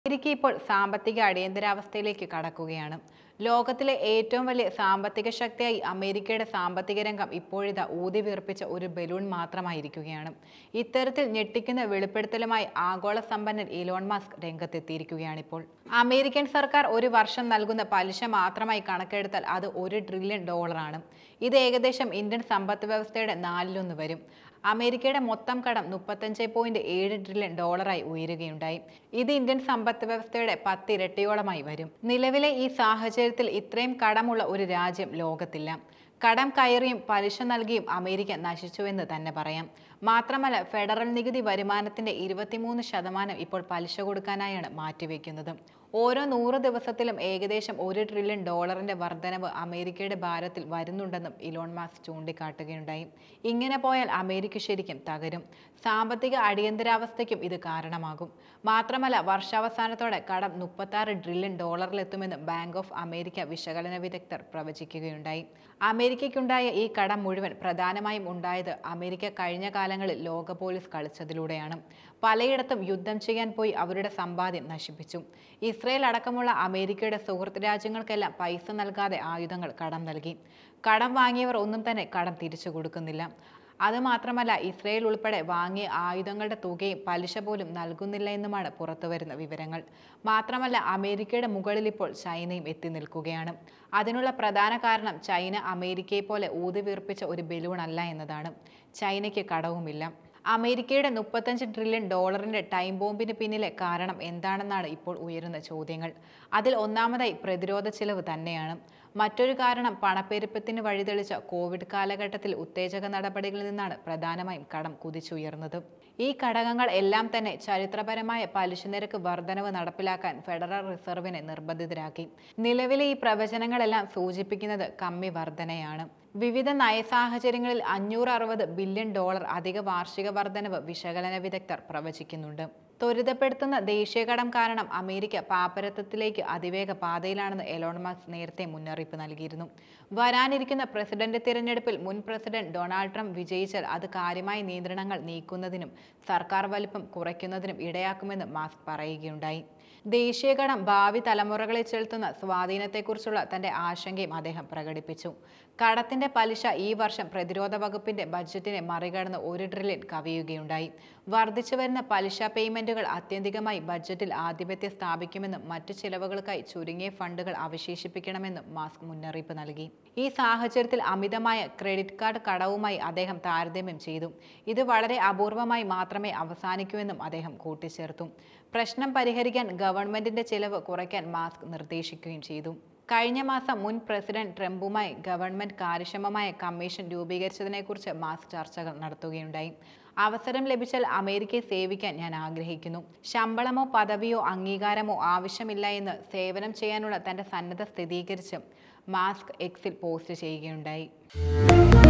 America ഇപ്പോൾ സാമ്പത്തിക അടിയന്തരാവസ്ഥയിലേക്ക് കടക്കുകയാണ് ലോകത്തിലെ ഏറ്റവും വലിയ സാമ്പത്തിക ശക്തിയായി അമേരിക്കയുടെ സാമ്പത്തിക രംഗം ഇപ്പോഴിതാ ഊതി വീർപ്പിച്ച ഒരു ബലൂൺ മാത്രമായിരിക്കുകയാണ് ഇത്തരത്തിൽ ഞെട്ടിക്കുന്ന വെളിപ്പെടുത്തലുമായി ആഗോള സമ്പന്നൻ ഇലോൺ മസ്ക് രംഗത്തെത്തിയിരിക്കുകയാണിപ്പോൾ അമേരിക്കൻ സർക്കാർ ഒരു വർഷം നൽകുന്ന പലിശ മാത്രമായി കണക്കെടുത്താൽ അത് ഒരു ട്രില്യൺ ഡോളറാണ് ഇത് ഏകദേശം ഇന്ത്യൻ സമ്പദ് വ്യവസ്ഥയുടെ നാലിലൊന്ന് വരും അമേരിക്കയുടെ മൊത്തം കടം മുപ്പത്തഞ്ച് പോയിന്റ് ഏഴ് ട്രില്യൺ ഡോളറായി ഉയരുകയുണ്ടായി ഇത് ഇന്ത്യൻ സമ്പദ് വ്യവസ്ഥയുടെ പത്തിരട്ടിയോളമായി വരും നിലവിലെ ഈ സാഹചര്യത്തിൽ ഇത്രയും കടമുള്ള ഒരു രാജ്യം ലോകത്തില്ല കടം കയറിയും പലിശ നൽകിയും അമേരിക്ക നശിച്ചുവെന്ന് തന്നെ പറയാം മാത്രമല്ല ഫെഡറൽ നികുതി വരുമാനത്തിന്റെ ഇരുപത്തിമൂന്ന് ശതമാനം ഇപ്പോൾ പലിശ കൊടുക്കാനായാണ് മാറ്റിവെക്കുന്നത് ഓരോ നൂറ് ദിവസത്തിലും ഏകദേശം ഒരു ട്രില്യൺ ഡോളറിന്റെ വർധനവ് അമേരിക്കയുടെ ഭാരത്തിൽ വരുന്നുണ്ടെന്നും ഇലോൺ മാസ്ക് ചൂണ്ടിക്കാട്ടുകയുണ്ടായി ഇങ്ങനെ പോയാൽ അമേരിക്ക ശരിക്കും തകരും സാമ്പത്തിക അടിയന്തരാവസ്ഥയ്ക്കും ഇത് കാരണമാകും മാത്രമല്ല വർഷാവസാനത്തോടെ കടം മുപ്പത്തി ട്രില്യൺ ഡോളറിലെത്തുമെന്ന് ബാങ്ക് ഓഫ് അമേരിക്ക വിശകലന വിദഗ്ധർ പ്രവചിക്കുകയുണ്ടായി അമേരിക്കയ്ക്കുണ്ടായ ഈ കടം മുഴുവൻ പ്രധാനമായും ഉണ്ടായത് അമേരിക്ക കഴിഞ്ഞ കാലങ്ങളിൽ ലോക പോലീസ് കളിച്ചതിലൂടെയാണ് പലയിടത്തും യുദ്ധം ചെയ്യാൻ പോയി അവരുടെ സമ്പാദ്യം നശിപ്പിച്ചു ഇസ്രയേൽ അടക്കമുള്ള അമേരിക്കയുടെ സുഹൃത്ത് രാജ്യങ്ങൾക്കെല്ലാം പൈസ നൽകാതെ ആയുധങ്ങൾ കടം നൽകി കടം വാങ്ങിയവർ ഒന്നും തന്നെ കടം തിരിച്ചു കൊടുക്കുന്നില്ല അതുമാത്രമല്ല ഇസ്രയേൽ ഉൾപ്പെടെ വാങ്ങിയ ആയുധങ്ങളുടെ തുകയും പലിശ പോലും നൽകുന്നില്ല എന്നുമാണ് പുറത്തുവരുന്ന വിവരങ്ങൾ മാത്രമല്ല അമേരിക്കയുടെ മുകളിൽ ഇപ്പോൾ ചൈനയും എത്തി നിൽക്കുകയാണ് അതിനുള്ള പ്രധാന കാരണം ചൈന അമേരിക്കയെ പോലെ ഊതി വീർപ്പിച്ച ഒരു ബലൂൺ അല്ല എന്നതാണ് ചൈനയ്ക്ക് കടവുമില്ല അമേരിക്കയുടെ മുപ്പത്തഞ്ച് ട്രില്യൺ ഡോളറിന്റെ ടൈം ബോംബിന് പിന്നിലെ കാരണം എന്താണെന്നാണ് ഇപ്പോൾ ഉയരുന്ന ചോദ്യങ്ങൾ അതിൽ ഒന്നാമതായി പ്രതിരോധ ചിലവ് തന്നെയാണ് മറ്റൊരു കാരണം പണപ്പെരുപ്പത്തിന് വഴിതെളിച്ച കോവിഡ് കാലഘട്ടത്തിൽ ഉത്തേജക നടപടികളിൽ നിന്നാണ് പ്രധാനമായും കടം കുതിച്ചുയർന്നത് ഈ ഘടകങ്ങൾ എല്ലാം തന്നെ ചരിത്രപരമായ പലിശ നിരക്ക് വർധനവ് നടപ്പിലാക്കാൻ ഫെഡറൽ റിസർവിനെ നിർബന്ധിതരാക്കി നിലവിലെ ഈ പ്രവചനങ്ങളെല്ലാം സൂചിപ്പിക്കുന്നത് കമ്മി വർധനയാണ് വിവിധ നയസാഹചര്യങ്ങളിൽ അഞ്ഞൂറ് അറുപത് ബില്യൺ ഡോളർ അധിക വാർഷിക വർധനവ് വിശകലന വിദഗ്ധർ പ്രവചിക്കുന്നുണ്ട് ത്വരിതപ്പെടുത്തുന്ന ദേശീയ കടം കാരണം അമേരിക്ക പാപ്പരത്വത്തിലേക്ക് അതിവേഗ പാതയിലാണെന്ന് എലോൺ മസ്ക് നേരത്തെ മുന്നറിയിപ്പ് നൽകിയിരുന്നു വരാനിരിക്കുന്ന പ്രസിഡന്റ് തിരഞ്ഞെടുപ്പിൽ മുൻ പ്രസിഡന്റ് ഡൊണാൾഡ് ട്രംപ് വിജയിച്ചാൽ അത് കാര്യമായ നിയന്ത്രണങ്ങൾ നീക്കുന്നതിനും സർക്കാർ വലിപ്പം കുറയ്ക്കുന്നതിനും ഇടയാക്കുമെന്ന് മാസ്ക് പറയുകയുണ്ടായി ദേശീയ കടം ഭാവി തലമുറകളെ ചെലുത്തുന്ന സ്വാധീനത്തെക്കുറിച്ചുള്ള തന്റെ ആശങ്കയും അദ്ദേഹം പ്രകടിപ്പിച്ചു കടത്തിന്റെ പലിശ ഈ വർഷം പ്രതിരോധ വകുപ്പിന്റെ ബഡ്ജറ്റിനെ മറികടന്ന് ഒരു ട്രില്യൺ കവിയുകയുണ്ടായി വർദ്ധിച്ചു വരുന്ന പലിശ പേയ്മെന്റുകൾ ആത്യന്തികമായി ബഡ്ജറ്റിൽ ആധിപത്യം സ്ഥാപിക്കുമെന്നും മറ്റു ചിലവുകൾക്കായി ചുരുങ്ങിയ ഫണ്ടുകൾ അവശേഷിപ്പിക്കണമെന്നും മാസ്ക് മുന്നറിയിപ്പ് നൽകി ഈ സാഹചര്യത്തിൽ അമിതമായ ക്രെഡിറ്റ് കാർഡ് കടവുമായി അദ്ദേഹം താരതമ്യം ചെയ്തു ഇത് വളരെ അപൂർവമായി മാത്രമേ അവസാനിക്കൂ എന്നും അദ്ദേഹം കൂട്ടിച്ചേർത്തു പ്രശ്നം പരിഹരിക്കാൻ ഗവൺമെന്റിന്റെ ചിലവ് കുറയ്ക്കാൻ മാസ്ക് നിർദ്ദേശിക്കുകയും ചെയ്തു കഴിഞ്ഞ മാസം മുൻ പ്രസിഡന്റ് ട്രംപുമായി ഗവൺമെന്റ് കാര്യക്ഷമമായ കമ്മീഷൻ രൂപീകരിച്ചതിനെക്കുറിച്ച് മാസ്ക് ചർച്ചകൾ നടത്തുകയുണ്ടായി അവസരം ലഭിച്ചാൽ അമേരിക്കയെ സേവിക്കാൻ ഞാൻ ആഗ്രഹിക്കുന്നു ശമ്പളമോ പദവിയോ അംഗീകാരമോ ആവശ്യമില്ല എന്ന് സേവനം ചെയ്യാനുള്ള തന്റെ സന്നദ്ധ സ്ഥിരീകരിച്ച് മാസ്ക് എക്സിൽ പോസ്റ്റ് ചെയ്യുകയുണ്ടായി